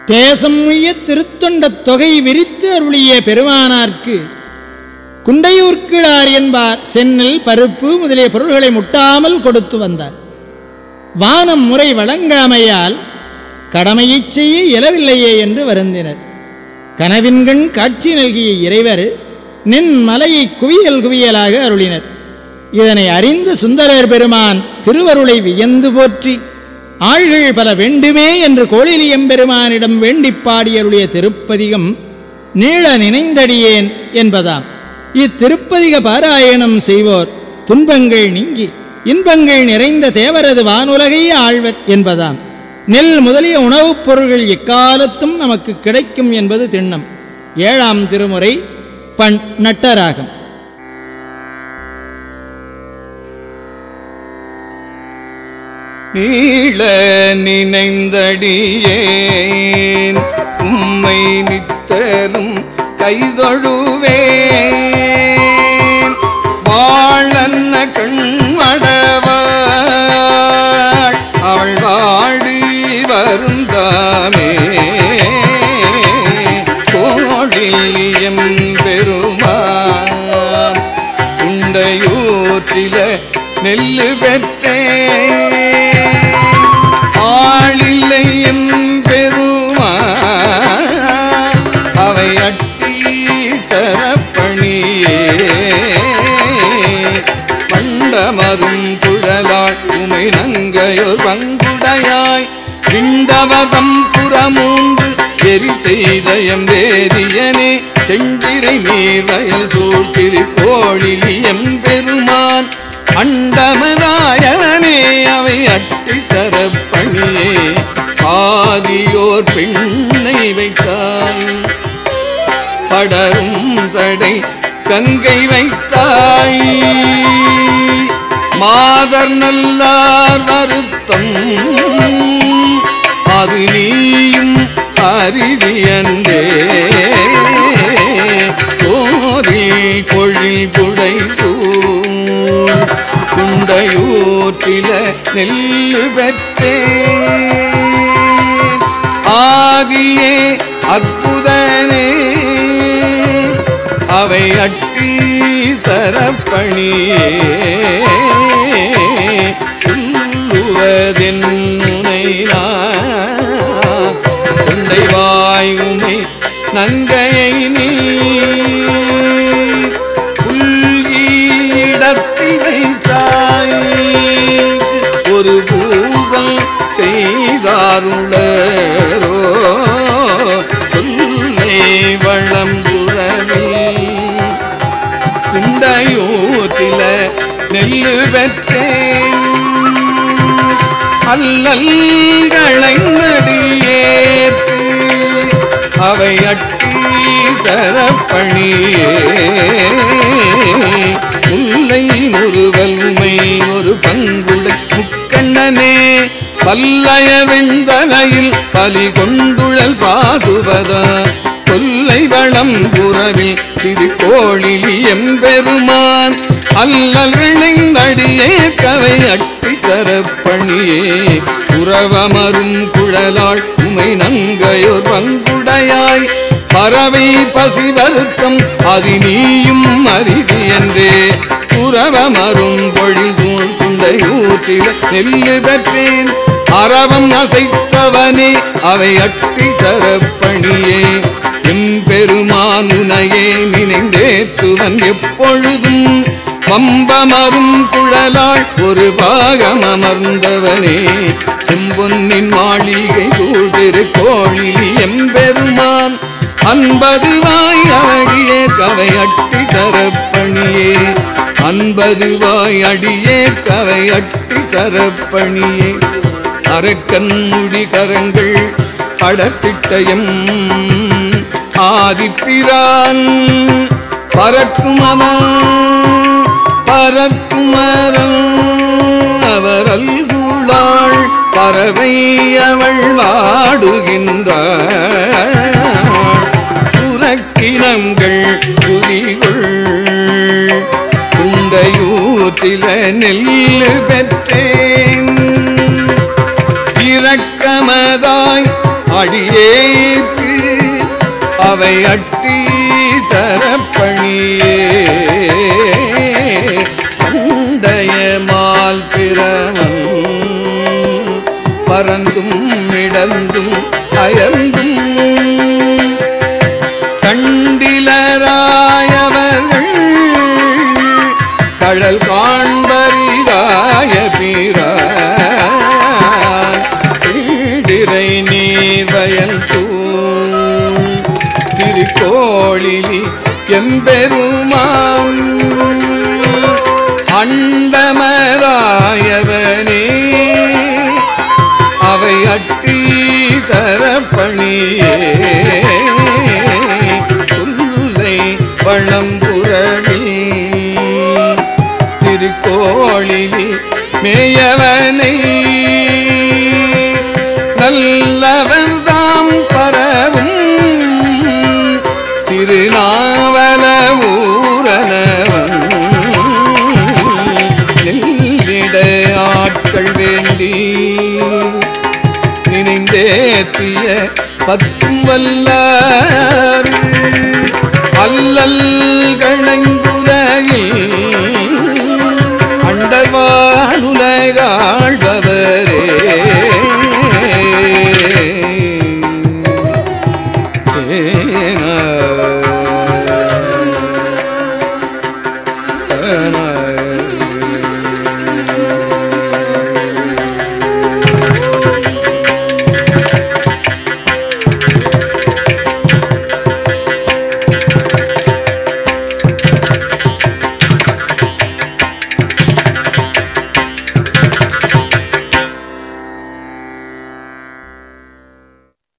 தேசம் உய்ய திருத்தொண்ட தொகை விரித்து அருளிய பெருமானார்க்கு குண்டையூர்கிழார் என்பார் சென்னல் பருப்பு முதலிய பொருள்களை முட்டாமல் கொடுத்து வந்தார் வானம் முறை வழங்காமையால் கடமையைச் செய்ய இயலவில்லையே என்று வருந்தினர் கனவின்கண் காட்சி நல்கிய இறைவர் நின் மலையை குவியல் குவியலாக அருளினர் இதனை அறிந்த சுந்தரர் பெருமான் திருவருளை வியந்து போற்றி ஆள்கள் பல வேண்டுமே என்று கோழிலியம் பெருமானிடம் வேண்டிப் பாடியருளிய திருப்பதிகம் நீள நினைந்தடியேன் என்பதாம் இத்திருப்பதிக பாராயணம் செய்வோர் துன்பங்கள் நீங்கி இன்பங்கள் நிறைந்த தேவரது வானுலகை ஆழ்வர் என்பதாம் நெல் முதலிய உணவுப் பொருள்கள் எக்காலத்தும் நமக்கு கிடைக்கும் என்பது திண்ணம் ஏழாம் திருமுறை பண் நட்டராகம் நீள நினைந்தடியேன் உம்மை நித்தரும் கைதொழுவேன் வாழன்ன கண்மடவாள் அவள் வாடி வருந்தாமே கோழியம் பெருமான் உண்டையூற்றில நெல்லு பெற்றேன் ஆளில்லை என் பெருமான் அவை அட்டி தரப்பணியே பண்டமரும் குழலாள் உமை நங்கையோர் பங்குடையாய் விண்டவதம் புறமூன்று எரி செய்த எம் வேதியனே செஞ்சிரை நீர் வயல் சூழ்த்திரு கோழிலியம் பெருமான் அண்டமதாயவனே அவை அட்டி தரப்பணியே ஆதியோர் பெண்ணை வைத்தாய் படரும் சடை கங்கை வைத்தாய் மாதர் நல்லார் வருத்தம் அது நீயும் அறிவியந்தே கோரி கொழில் புடை சூழ் குண்டையூற்றில நெல்லு பெற்றே ஆதியே அற்புதனே அவை அட்டி தரப்பணியே சொல்லுவதென்னை கொண்டை வாய் உமை நங்கையை நீ புல்கிடத்தில் வைத்தாய் ஒரு பூசல் செய்தாருளரோ சொல்லை வளம் புறவி குண்டையூற்றில நெல்லு பெற்றேன் அல்லல்களைநடியேற்று அவை அட்டி தரப்பணியே முல்லை முறுவல் உமை ஒரு பங்குடை முக்கண்ணனே பல்லய வெண்தலையில் பலி கொண்டுழல் பாதுபதா கொல்லை வளம் புறவில் திருக்கோழில் எம்பெருமான் அல்லல் இணைந்தடியே கவை அட்டி தரப்பணியே உறவமரும் குழலாள் உமை நங்கையோர் பங்குடையாய் பறவை பசி வருத்தம் அது நீயும் அறிவி என்றே உறவமரும் பொழில் சூழ் குண்டை ஊற்றில நெல்லு பெற்றேன் அறவம் அசைத்தவனே அவை அட்டி தரப்பணியே எம்பெருமான் உனையே நினைந்தேத்துவன் எப்பொழுதும் பம்பமரும் குழலாள் ஒரு பாகம் அமர்ந்தவனே செம்பொன்னின் மாளிகை சூழ்திரு கோழி எம்பெருமான் அன்பது வாய் அழகியே கவை அட்டி தரப்பணியே அன்பது வாய் அடியே கவை அட்டி தரப்பணியே அரக்கன் முடி கரங்கள் படத்திட்டயம் ஆதிப்பிரான் பறக்குமரம் பறக்குமரம் அவரல் குளாள் பறவை அவள் வாடுகின்றாள் புறக்கினங்கள் புரிகுள் குண்டையூற்றில நெல்லு பெற்றேன் இரக்கமதாய் அடியேற்கு அவை அட்டி தரப்பணியே பந்தயமால் பிறவன் பறந்தும் இடந்தும் அயர்ந்தும் கண்டிலராயவர்கள் கடல் காண்பரிதாய பீரான் திரை நீர் வயல் சூழ் திருக்கோளிலி எம்பெருமான் அண்டமராயவனே அவை அட்டி தரப்பணியே சொல்லை பழம்புரளி திருக்கோளிலி மேயவனை நல்லவர்தாம் பரவும் திருநாவல ஊரனவன் நெல்லிட ஆட்கள் வேண்டி நினைந்தேத்திய பத்தும் வல்லார் அல்லல் கணங்குலையில் அண்டர்வானுலகாழ்பவர்